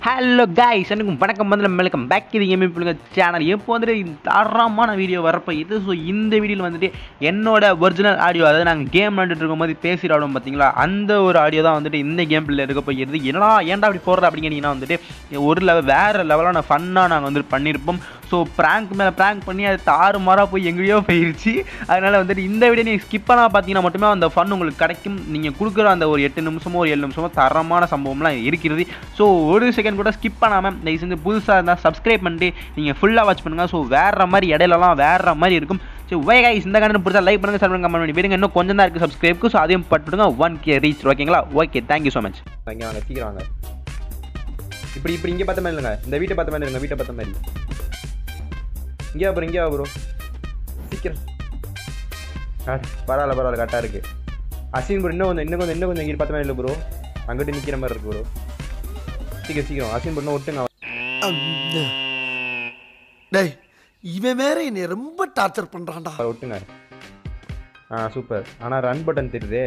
Hello guys எனக்கும் வணக்கம் வந்து வெல்கம் பேக் இது எம்ஏ பிள்ளைங்க சேனல் எப்போ வந்துட்டு இந்த தரமான வீடியோ வரப்போ இது ஸோ இந்த வீடியோவில் வந்துட்டு என்னோட ஒரிஜினல் ஆடியோ அதாவது நாங்கள் கேம் விளாண்டுட்டு இருக்கும்போது பேசி ஆடுவோம் பார்த்தீங்களா அந்த ஒரு ஆடியோ தான் வந்துட்டு இந்த கேம் பிள்ளை இருக்க போகிறது என்னடா ஏன்டா அப்படி போடுற அப்படிங்கிறீங்கன்னா வந்துட்டு ஒரு லெவல் வேறு லெவலான ஃபன்னாக நாங்கள் வந்துட்டு பண்ணியிருப்போம் ஸோ ப்ராங்க் மேலே ப்ராங்க் பண்ணி அது தாறுமாறாக போய் எங்கேயோ போயிருச்சு அதனால் வந்துட்டு இந்த வீடியோ நீங்கள் ஸ்கிப் பண்ணால் பார்த்தீங்கன்னா மட்டுமே அந்த ஃபன் உங்களுக்கு கிடைக்கும் நீங்கள் கொடுக்குற அந்த ஒரு எட்டு நிமிஷமோ ஒரு ஏழு நிமிஷமோ தரமான சம்பவம்லாம் இருக்கிறது ஸோ ஒரு செகண்ட் கூட ஸ்கிப் பண்ணாமல் தயவு செஞ்சு புதுசாக இருந்தால் சப்ஸ்கிரைப் பண்ணிட்டு நீங்கள் ஃபுல்லாக வாட்ச் பண்ணுங்கள் ஸோ வேறு மாதிரி இடையிலலாம் வேறு மாதிரி இருக்கும் ஸோ வே கைஸ் இந்த கண்டு பிடிச்சா லைக் பண்ணுங்கள் ஷேர் பண்ணுங்க கமெண்ட் பண்ணி விடுங்க இன்னும் கொஞ்சம் தான் இருக்குது சப்ஸ்கிரைப்க்கு ஸோ அதையும் பட்டுடுங்க ஒன் கே ரீச் ஓகேங்களா ஓகே தேங்க்யூ ஸோ மச் இங்கே வாங்க சீக்கிரம் வாங்க இப்படி இப்படி இங்கே பார்த்த மாதிரி இல்லைங்க இந்த வீட்டை பார்த்த மாதிரி இருங்க வீட்டை பார்த்த மாதிரி இங்கே அப்புறம் இங்கே ப்ரோ சீக்கிரம் ஆ, பரவாயில்ல பரவாயில்ல கரெக்டாக இருக்கு அசின் ப்ரோ இன்னும் கொஞ்சம் இன்னும் கொஞ்சம் இன்னும் கொஞ்சம் இங்கே பார்த்த மாதிரி இல்லை ப்ரோ அங்கிட்டு நிற்கிற மாதிரி இருக்கு ப்ரோ சீக்கிரம் சீக்கிரம் அசின் ப்ரோ இன்னும் ஒட்டுங்க அந்த. டேய் இவன் வேற என்னை ரொம்ப டார்ச்சர் பண்றான்டா அவரை ஒட்டுங்க ஆ சூப்பர் ஆனால் ரன் பட்டன் தெரியுதே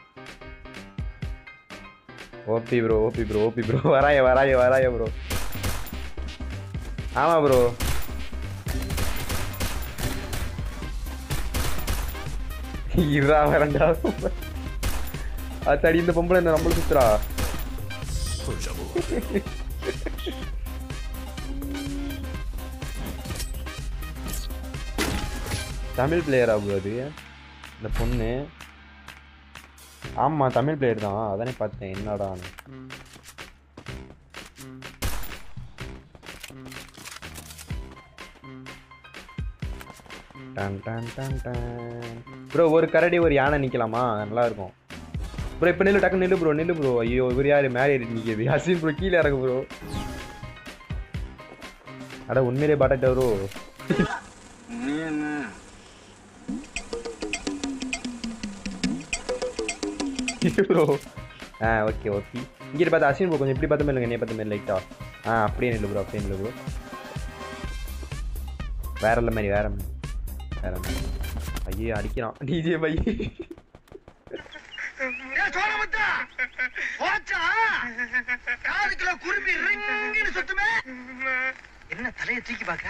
OP bro OP bro OP bro வராய வராய வராய ப்ரோ ஆமாம் ப்ரோ இரா வரண்டா அத்தாடி இந்த பொம்பளை இந்த நம்மள சுத்துறா தமிழ் பிளேயரா ப்ரோ அது இந்த பொண்ணு ஆமாம் தமிழ் பிளேயர் தான் அதானே பார்த்தேன் என்னடா done done done done bro ஒரு கரடி ஒரு யானை நிற்கலாமா நல்லா இருக்கும் ப்ரோ இப்போ நில்லு டக்கு நில்லு ப்ரோ நில்லு ப்ரோ ஐயோ இவர் யார் மேலே ஏறி நிற்கிது அசின் ப்ரோ கீழே இறங்கு ப்ரோ அட உண்மையிலே பாட்டாட்ட ப்ரோ ப்ரோ ஆ ஓகே ஓகே இங்கிட்டு பார்த்து அசின் ப்ரோ கொஞ்சம் இப்படி பார்த்த மாதிரி என்னை பார்த்த மாதிரி லைட்டா ஆ அப்படியே நில்லு ப்ரோ அப்படியே நில்லு ப்ரோ வேற இல்லை மாதிரி வேற மாதிரி வேற மாதிரி ஐயோ அடிக்கிறான் டிஜே பை என்ன தலையை தூக்கி பாக்கா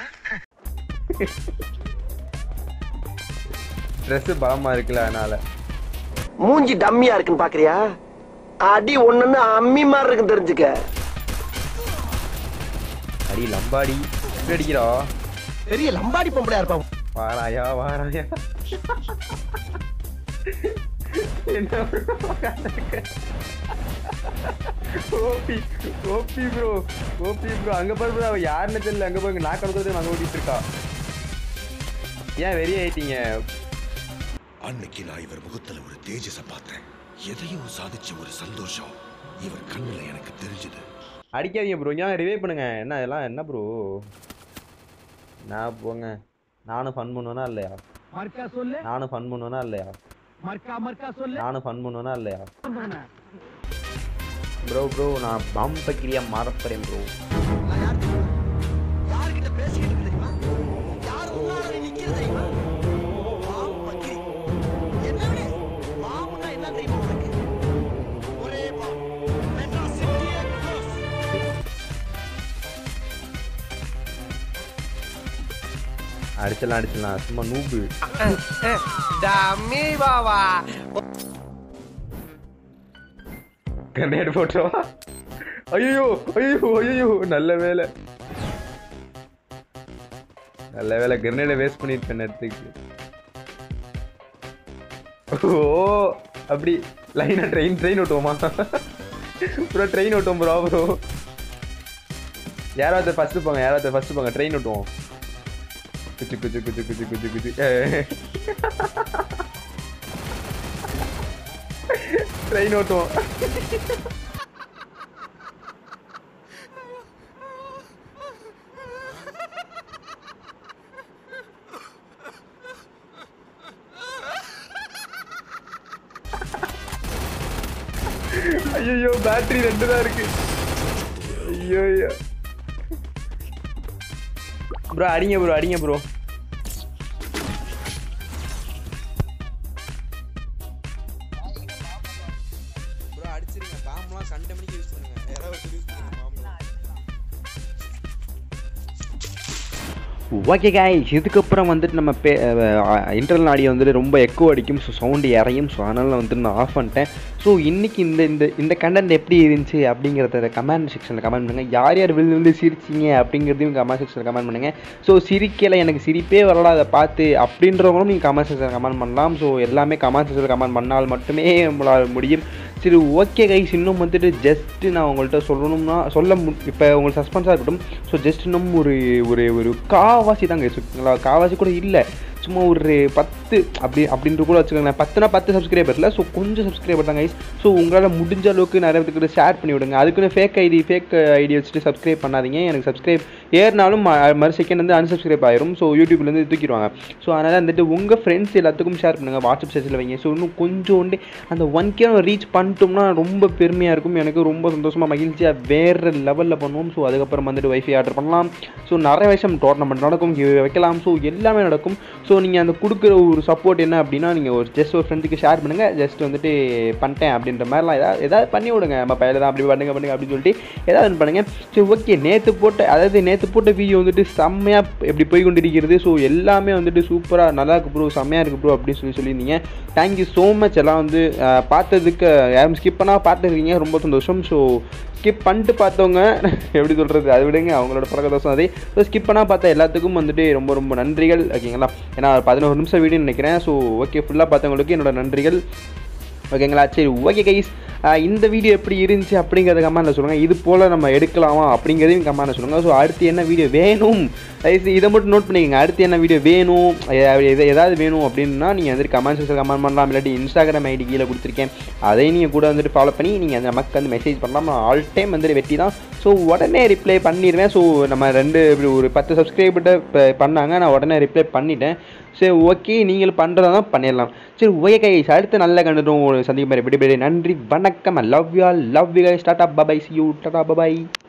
ட்ரெஸ்ஸு பலமாக இருக்குல்ல அதனால மூஞ்சி டம்மியா இருக்குன்னு பாக்குறியா அடி ஒண்ணுன்னு அம்மி மாதிரி இருக்கு தெரிஞ்சுக்க அடி லம்பாடி இப்படி அடிக்கிறா பெரிய லம்பாடி பொம்பளையா இருப்பான் வாராயா வாராயா என்ன OP OP bro OP bro அங்க பாரு ப்ரோ அவ யாருன்னு தெரியல அங்க பாருங்க நான் கணக்கு அங்க ஓடிட்டு இருக்கா ஏன் வெறி ஆயிட்டீங்க அன்னைக்கு நான் இவர் முகத்துல ஒரு தேஜஸ பார்த்தேன் எதையும் சாதிச்ச ஒரு சந்தோஷம் இவர் கண்ணுல எனக்கு தெரிஞ்சது அடிக்காதீங்க ப்ரோ ஏன் ரிவே பண்ணுங்க என்ன இதெல்லாம் என்ன ப்ரோ நான் போங்க நானும் ஃபன் பண்ணுவேனா இல்லையா மர்க்கா சொல்லு நானும் ஃபன் பண்ணுவேனா இல்லையா மர்க்கா மர்க்கா சொல்லு நானும் ஃபன் பண்ணுவேனா இல்லையா ப்ரோ ப்ரோ நான் பாம் பக்கிரியா மாறப்பறேன் ப்ரோ யார்கிட்ட பேசிக்கிட்டு இருக்கு தெரியுமா யார் முன்னால நீ நிக்கிற தெரியுமா பாவம் பக்கிரி. என்னவே பாவம்னா என்ன தெரியுமா உனக்கு ஒரே பாவம் மெட்ராஸ் சிட்டியே க்ளோஸ் அடிச்சிடலாம் அடிச்சிடலாம் சும்மா நூபு டம்மி பாவா கண்ணாடி போட்டோம் ஐயோ ஐயோ ஐயோ நல்ல வேலை நல்ல வேலை கிரனேடை வேஸ்ட் பண்ணிருப்பேன் நேரத்துக்கு ஓ அப்படி லைனா ட்ரெயின் ட்ரெயின் ஓட்டுவோமா ப்ரோ ட்ரெயின் ஓட்டுவோம் ப்ரோ ப்ரோ யாராவது ஃபர்ஸ்ட் போங்க யாராவது ஃபர்ஸ்ட் போங்க ட்ரெயின் ஓட்டுவோம் குச்சு குச்சு குச்சு குச்சு குச்சு குச்சு ட்ரெயின் ஓட்டுவோம் ஐயோ பேட்டரி ரெண்டு தான் இருக்கு ஐயோ ஐயோ ப்ரோ அடிங்க ப்ரோ அடிங்க ப்ரோ ப்ரோ அடிச்சிருங்க பாம்பெலாம் சண்டை மணிக்கு யூஸ் பண்ணுங்க யாராவது ஒருத்தர் யூஸ் பண்ணுங்க பாம்பு ஓகே guys இதுக்கப்புறம் வந்துட்டு நம்ம பே இன்டர்னல் ஆடியோ வந்துட்டு ரொம்ப எக்கோ அடிக்கும் ஸோ சவுண்டு இறையும் ஸோ அதனால் வந்துட்டு நான் ஆஃப் பண்ணிட்டேன் ஸோ இன்றைக்கி இந்த இந்த இந்த கண்டென்ட் எப்படி இருந்துச்சு அப்படிங்கிறத கமெண்ட் செக்ஷனில் கமெண்ட் பண்ணுங்கள் யார் யார் விழுந்து விழுந்து சிரிச்சிங்க அப்படிங்கிறதையும் கமெண்ட் செக்ஷனில் கமெண்ட் பண்ணுங்கள் ஸோ சிரிக்கலை எனக்கு சிரிப்பே வரல அதை பார்த்து அப்படின்றவங்களும் நீங்கள் கமெண்ட் செக்ஷனில் கமெண்ட் பண்ணலாம் ஸோ எல்லாமே கமெண்ட் செக்ஷனில் கமெண்ட் பண்ணால் மட்டுமே நம்மளால் முடியும் சரி ஓகே கைஸ் இன்னும் வந்துட்டு ஜஸ்ட்டு நான் உங்கள்கிட்ட சொல்லணும்னா சொல்ல மு இப்போ உங்களுக்கு சஸ்பென்ஸாக இருக்கட்டும் ஸோ ஜஸ்ட் இன்னும் ஒரு ஒரு ஒரு காவாசி தான் கைஸ் ஓகேங்களா காவாசி கூட இல்லை சும்மா ஒரு பத்து அப்படி அப்படின்ட்டு கூட வச்சுக்கோங்களேன் பத்துனா பத்து சப்ஸ்கிரைபர் இல்லை ஸோ கொஞ்சம் சப்ஸ்கிரைபர் தான் கைஸ் ஸோ உங்களால் முடிஞ்ச அளவுக்கு நிறைய பேருக்கு ஷேர் பண்ணி விடுங்க அதுக்குன்னு ஃபேக் ஐடி ஃபேக் ஐடி வச்சுட்டு சப்ஸ்கிரைப் பண்ணாதீங்க எனக்கு சப்ஸ்கிரைப் ஏறினாலும் ம- மறு செகண்ட் வந்து அன்சப்ஸ்கிரைப் ஆயிரும் ஸோ யூடியூப்லேருந்து தூக்கிடுவாங்க ஸோ அதனால் வந்துட்டு உங்கள் ஃப்ரெண்ட்ஸ் எல்லாத்துக்கும் ஷேர் பண்ணுங்கள் வாட்ஸ்அப் செஷனில் வைங்க ஸோ இன்னும் கொஞ்சோண்டு அந்த ஒன் கே ரீச் பண்ணிட்டோம்னா ரொம்ப பெருமையாக இருக்கும் எனக்கு ரொம்ப சந்தோஷமாக மகிழ்ச்சியாக வேறு லெவலில் பண்ணுவோம் ஸோ அதுக்கப்புறம் வந்துட்டு வைஃபை ஆர்டர் பண்ணலாம் ஸோ நிறைய விஷயம் டோர்னமெண்ட் நடக்கும் giveaway வைக்கலாம் ஸோ எல்லாமே நடக்கும் ஸோ நீங்கள் அந்த கொடுக்குற ஒரு சப்போர்ட் என்ன அப்படின்னா நீங்கள் ஒரு ஜஸ்ட் ஒரு ஃப்ரெண்டுக்கு ஷேர் பண்ணுங்கள் ஜஸ்ட் வந்துட்டு பண்ணிட்டேன் அப்படின்ற மாதிரிலாம் ஏதாவது ஏதாவது பண்ணி விடுங்க நம்ம பையில தான் அப்படி பண்ணுங்க பண்ணுங்க அப்படின்னு சொல்லிட்டு ஏதாவது ஒன்று பண்ணுங்கள் சரி ஓகே நேற்று போட்ட அதாவது நேற்று போட்ட வீடியோ வந்துட்டு செம்மையாக எப்படி போய் கொண்டிருக்கிறது ஸோ எல்லாமே வந்துட்டு சூப்பராக நல்லா இருக்கு ப்ரோ செம்மையாக இருக்கு ப்ரோ அப்படின்னு சொல்லி சொல்லியிருந்தீங்க தேங்க்யூ ஸோ மச் எல்லாம் வந்து அஹ், பார்த்ததுக்கு யாரும் ஸ்கிப் பண்ணால் பார்த்துருக்கீங்க ரொம்ப சந்தோஷம் ஸோ ஸ்கிப் பண்ணிட்டு பார்த்தவங்க எப்படி சொல்கிறது அது விடுங்க அவங்களோட பழக்க தோஷம் அதே ஸோ ஸ்கிப் பண்ணால் பார்த்த எல்லாத்துக்கும் வந்துட்டு ரொம்ப ரொம்ப நன்றிகள் ஓகேங்களா ஏன்னா பதினோரு நிமிஷம் வீடியோ நினைக்கிறேன் ஸோ ஓகே ஃபுல்லாக பார்த்தவங்களுக்கு என்னோட நன்றிகள் ஓகேங்களா சரி ஓகே கைஸ் இந்த வீடியோ எப்படி இருந்துச்சு அப்படிங்கிறத கமெண்ட்டில் சொல்லுங்கள் இது போல் நம்ம எடுக்கலாமா அப்படிங்கிறதையும் கமெண்ட்டில் சொல்லுங்கள் ஸோ அடுத்து என்ன வீடியோ வேணும் தயவுசெய்து இதை மட்டும் நோட் பண்ணிக்கோங்க அடுத்து என்ன வீடியோ வேணும் எ- எது ஏதாவது வேணும் அப்படின்னா நீங்கள் வந்துட்டு கமெண்ட் செக்ஷன் கமெண்ட் பண்ணலாம் இல்லாட்டி இன்ஸ்டாகிராம் ஐடி கீழே கொடுத்துருக்கேன் அதையும் நீங்கள் கூட வந்துட்டு ஃபாலோ பண்ணி நீங்கள் அந்த நமக்கு வந்து மெசேஜ் பண்ணலாம் நான் ஆல் டைம் வந்துட்டு வெட்டி தான் ஸோ உடனே ரிப்ளை பண்ணிடுவேன் ஸோ நம்ம ரெண்டு இப்படி ஒரு பத்து சப்ஸ்கிரைபர்கிட்ட பண்ணாங்க நான் உடனே ரிப்ளை பண்ணிட்டேன் சரி ஓகே நீங்கள் பண்ணுறதா தான் பண்ணிடலாம் சரி ஓகே கைஸ் அடுத்த நல்ல கண்டுட்டும் சந்திக்கும் மாதிரி விடைபெறுகிறேன் நன்றி வணக்கம் love you all love you guys tata bye bye see you tata bye bye